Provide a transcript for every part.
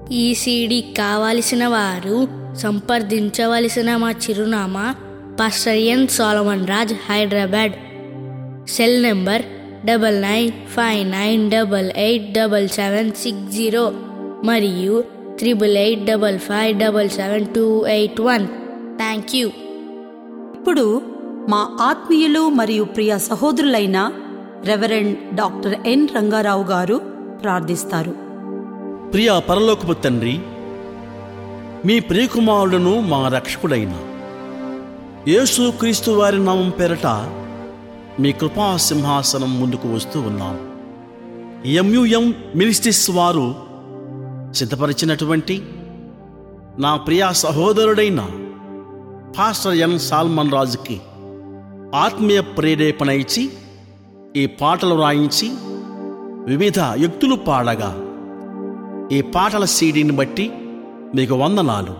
ఈ సీడీ కావలసిన వారు సంప్రదించవలసిన మా చిరునామా pastor N Solomon Raj Hyderabad cell number double nine five nine double eight double seven six zero మరియు triple eight double five double seven two eight one thank you ఇప్పుడు మా ఆత్మీయులు మరియు ప్రియ సహోదరులైన రెవరెండ్ డాక్టర్ ఎన్ రంగారావు గారు ప్రార్థిస్తారు ప్రియ పరలోకపు తండ్రి మీ ప్రియకుమారుడును మా రక్షకుడైన యేసు క్రీస్తు వారి నామం పేరట మీ కృపా సింహాసనం ముందుకు వస్తూ ఉన్నాం ఎంయుఎం మినిస్ట్రీస్ వారు సిద్ధపరిచినటువంటి నా ప్రియ సహోదరుడైన పాస్టర్ ఎన్ సాల్మన్ రాజుకి ఆత్మీయ ప్రేరేపణ ఇచ్చి ఈ పాటలు రాయించి వివిధ యుక్తులు పాడగా ఈ పాటల సీడీని బట్టి మీకు వందనాలు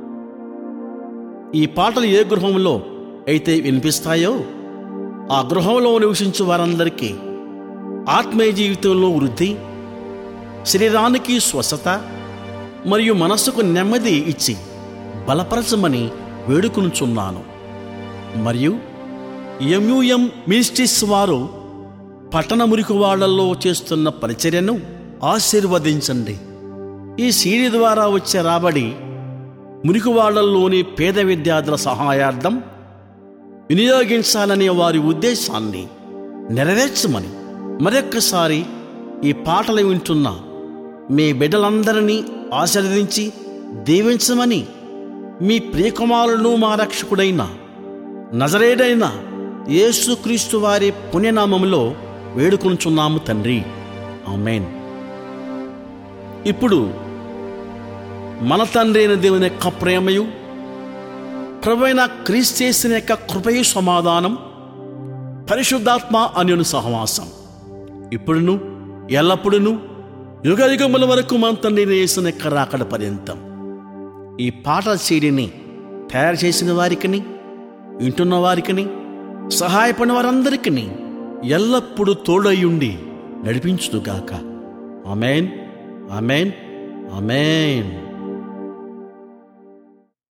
ఈ పాటలు ఏ గృహంలో అయితే వినిపిస్తాయో ఆ గృహంలో నివసించే వారందరికీ ఆత్మీయ జీవితంలో వృద్ధి శరీరానికి స్వస్థత మరియు మనస్సుకు నెమ్మది ఇచ్చి బలపరచమని వేడుకొనుచున్నాను మరియు ఎంయుఎం మినిస్ట్రీస్ వారు పట్టణ మురికి వాళ్ళల్లో చేస్తున్న పరిచర్యను ఆశీర్వదించండి ఈ సీడీ ద్వారా వచ్చే రాబడి మురికివాడల్లోని పేద విద్యార్థుల సహాయార్థం వినియోగించాలనే వారి ఉద్దేశాన్ని నెరవేర్చమని మరొక్కసారి ఈ పాటలు వింటున్న మీ బిడ్డలందరినీ ఆశీర్వదించి దీవించమని మీ ప్రియకుమారులను మా రక్షకుడైన నజరేడైన యేసుక్రీస్తు వారి పుణ్యనామములో వేడుకొనుచున్నాము తండ్రి ఆమెన్ ఇప్పుడు మన తండ్రి అయిన దేవుని యొక్క ప్రేమయు ప్రభువైన క్రీస్తేసిన యొక్క కృపయు సమాధానం పరిశుద్ధాత్మ అన్యుని సహవాసం ఇప్పుడును ఎల్లప్పుడును యుగ యుగముల వరకు మన తండ్రి వేసిన యొక్క రాకడ పర్యంతం ఈ పాటల సీడీని తయారు చేసిన వారికిని వింటున్న వారికిని సహాయపడిన వారందరికీ ఎల్లప్పుడూ తోడయుండి నడిపించుదుగాక ఆమెన్ ఆమెన్ ఆమెన్